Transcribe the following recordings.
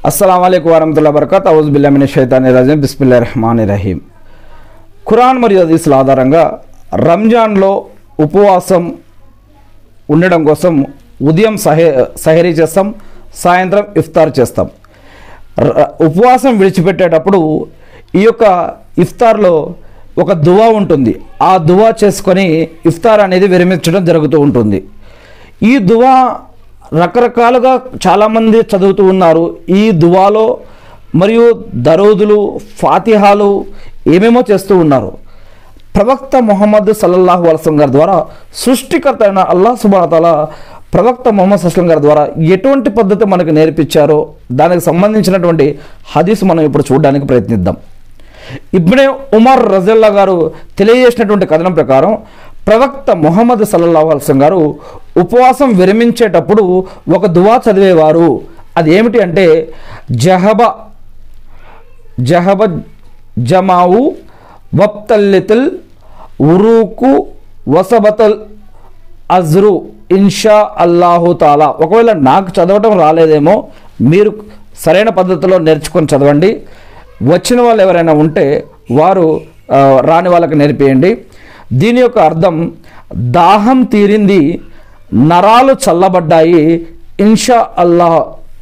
అస్సలం అయికు వరహతుల్లా బరకత్ అవుజ్ బిల్లామిని షైతాని రజీం బిస్మిల్లా రెహమాన్ రహీం ఖురాన్ మరియు హదీసుల ఆధారంగా రంజాన్లో ఉపవాసం ఉండడం కోసం ఉదయం సహే సహరీ చేస్తాం సాయంత్రం ఇఫ్తార్ చేస్తాం ర- ఉపవాసం విడిచిపెట్టేటప్పుడు ఈ యొక్క ఇఫ్తార్లో ఒక దువా ఉంటుంది ఆ దువా చేసుకొని ఇఫ్తార్ అనేది విరమించడం జరుగుతూ ఉంటుంది ఈ దువా రకరకాలుగా చాలామంది చదువుతూ ఉన్నారు ఈ దువాలో మరియు దరోదులు ఫాతిహాలు ఏమేమో చేస్తూ ఉన్నారు ప్రవక్త మొహమ్మద్ సల్లల్లాహు అలసం గారి ద్వారా సృష్టికర్త అయిన అల్లాహ్ సుబానతాల ప్రవక్త మొహమ్మద్ అస్లం గారి ద్వారా ఎటువంటి పద్ధతి మనకు నేర్పించారో దానికి సంబంధించినటువంటి హదీస్ మనం ఇప్పుడు చూడడానికి ప్రయత్నిద్దాం ఇబ్నే ఉమర్ రజల్లా గారు తెలియజేసినటువంటి కథనం ప్రకారం ప్రవక్త మొహమ్మద్ సల్లల్లాహు అలసం గారు ఉపవాసం విరమించేటప్పుడు ఒక దువా చదివేవారు అది ఏమిటి అంటే జహబ జహబ జమావు వప్తల్లితుల్ ఉరూకు వసబతల్ అజ్రు ఇన్షా అల్లాహు తాలా ఒకవేళ నాకు చదవటం రాలేదేమో మీరు సరైన పద్ధతిలో నేర్చుకొని చదవండి వచ్చిన వాళ్ళు ఎవరైనా ఉంటే వారు ఆ, రాని వాళ్ళకి నేర్పియండి దీని యొక్క అర్థం దాహం తీరింది నరాలు చల్లబడ్డాయి ఇన్షా అల్లాహ్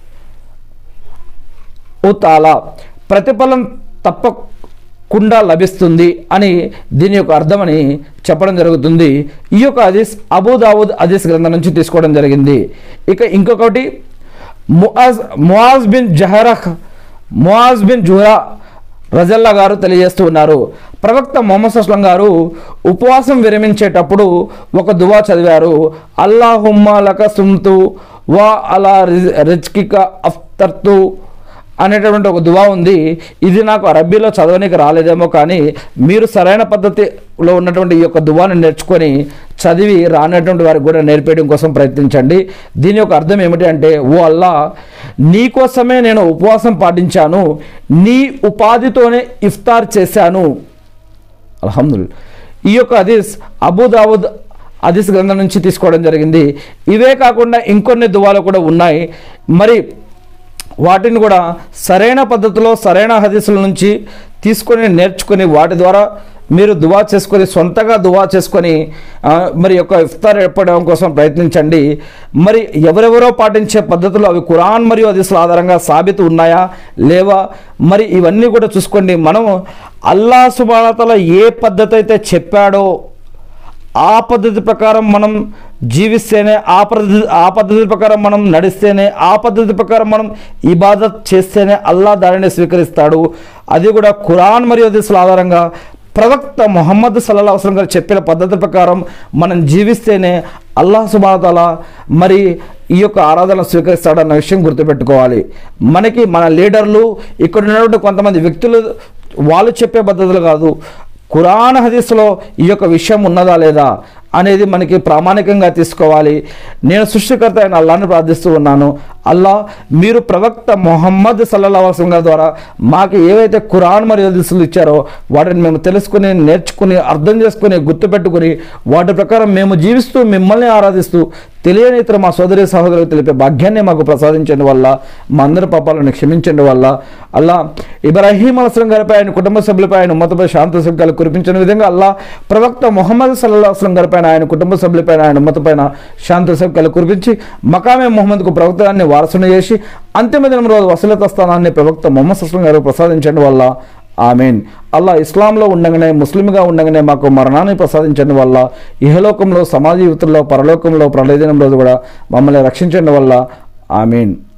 ఓ తాలా ప్రతిఫలం తప్పకుండా లభిస్తుంది అని దీని యొక్క అర్థమని చెప్పడం జరుగుతుంది ఈ యొక్క హదీస్ అబూదావుద్ హదీస్ గ్రంథం నుంచి తీసుకోవడం జరిగింది ఇక ఇంకొకటి ముఆజ్ ముఆజ్ బిన్ జహరహ్ ముఆజ్ బిన్ జుహరా రజల్లా గారు తెలియజేస్తూ ఉన్నారు ప్రవక్త మొహమ్మద్ అస్లం గారు ఉపవాసం విరమించేటప్పుడు ఒక దువా చదివారు అల్లాహుమ్మ లక సుమ్తు వా అలా రిజ్కిక అఫ్తర్తు అనేటటువంటి ఒక దువా ఉంది ఇది నాకు అరబ్బీలో చదవనికి రాలేదేమో కానీ మీరు సరైన పద్ధతిలో ఉన్నటువంటి ఈ యొక్క దువాని నేర్చుకొని చదివి రానటువంటి వారికి కూడా నేర్పేయడం కోసం ప్రయత్నించండి దీని యొక్క అర్థం ఏమిటి అంటే ఓ అల్లా నీ కోసమే నేను ఉపవాసం పాటించాను నీ ఉపాధితోనే ఇఫ్తార్ చేశాను అల్హమ్దుల్ ఈ యొక్క హదీస్ అబూదావుద్ హదీస్ గ్రంథం నుంచి తీసుకోవడం జరిగింది ఇవే కాకుండా ఇంకొన్ని దువాలు కూడా ఉన్నాయి మరి వాటిని కూడా సరైన పద్ధతిలో సరైన హదీసుల నుంచి తీసుకొని నేర్చుకొని వాటి ద్వారా మీరు దువా చేసుకొని సొంతగా దువా చేసుకొని ఆ, మరి యొక్క ఇఫ్తార్ ఏర్పడడం కోసం ప్రయత్నించండి మరి ఎవరెవరో పాటించే పద్ధతులు అవి ఖురాన్ మరియు హదీసుల ఆధారంగా సాబితు ఉన్నాయా లేవా మరి ఇవన్నీ కూడా చూసుకోండి మనం అల్లా సుబానతల ఏ పద్ధతి అయితే చెప్పాడో ఆ పద్ధతి ప్రకారం మనం జీవిస్తేనే ఆ పద్ధతి ఆ పద్ధతి ప్రకారం మనం నడిస్తేనే ఆ పద్ధతి ప్రకారం మనం ఇబాదత్ చేస్తేనే అల్లా దానిని స్వీకరిస్తాడు అది కూడా ఖురాన్ మరియు హదీసుల ఆధారంగా ప్రవక్త మొహమ్మద్ సల్లా వసలం గారు చెప్పిన పద్ధతి ప్రకారం మనం జీవిస్తేనే అల్లాహ్ సుబానతాల మరి ఈ యొక్క ఆరాధన స్వీకరిస్తాడన్న విషయం గుర్తుపెట్టుకోవాలి మనకి మన లీడర్లు ఇక్కడ ఉన్నటువంటి కొంతమంది వ్యక్తులు వాళ్ళు చెప్పే పద్ధతులు కాదు ఖురాన్ హదీస్లో ఈ యొక్క విషయం ఉన్నదా లేదా అనేది మనకి ప్రామాణికంగా తీసుకోవాలి నేను సృష్టికర్త అయిన అల్లాని ప్రార్థిస్తూ ఉన్నాను అల్లా మీరు ప్రవక్త మొహమ్మద్ సల్లల్లా వసలం గారి ద్వారా మాకు ఏవైతే ఖురాన్ మరియు హదీసులు ఇచ్చారో వాటిని మేము తెలుసుకుని నేర్చుకుని అర్థం చేసుకుని గుర్తుపెట్టుకుని వాటి ప్రకారం మేము జీవిస్తూ మిమ్మల్ని ఆరాధిస్తూ తెలియని ఇతర మా సోదరి సహోదరులకు తెలిపే భాగ్యాన్ని మాకు ప్రసాదించండి వల్ల మా అందరి పాపాలను క్షమించండి వల్ల అల్లా ఇబ్రాహీం అలస్లం గారిపై ఆయన కుటుంబ సభ్యులపై ఆయన ఉమ్మతపై శాంత సుఖాలు కురిపించిన విధంగా అల్లా ప్రవక్త మొహమ్మద్ సల్లా అస్లం గారిపైన ఆయన కుటుంబ సభ్యులపైన ఆయన ఉమ్మతపైన శాంత సుఖాలు కురిపించి మకామే మొహమ్మద్కు ప్రవక్తాన్ని వారసుని చేసి అంతిమ దినం రోజు వసలత స్థానాన్ని ప్రవక్త మొహమ్మద్ అస్లం గారు ప్రసాదించండి వల్ల ఆమెన్ అల్లా ఇస్లాంలో ఉండగానే ముస్లింగా ఉండగానే మాకు మరణాన్ని ప్రసాదించండి వల్ల ఇహలోకంలో సమాజ యువతుల్లో పరలోకంలో ప్రళయదినం రోజు కూడా మమ్మల్ని రక్షించండి వల్ల ఆమెన్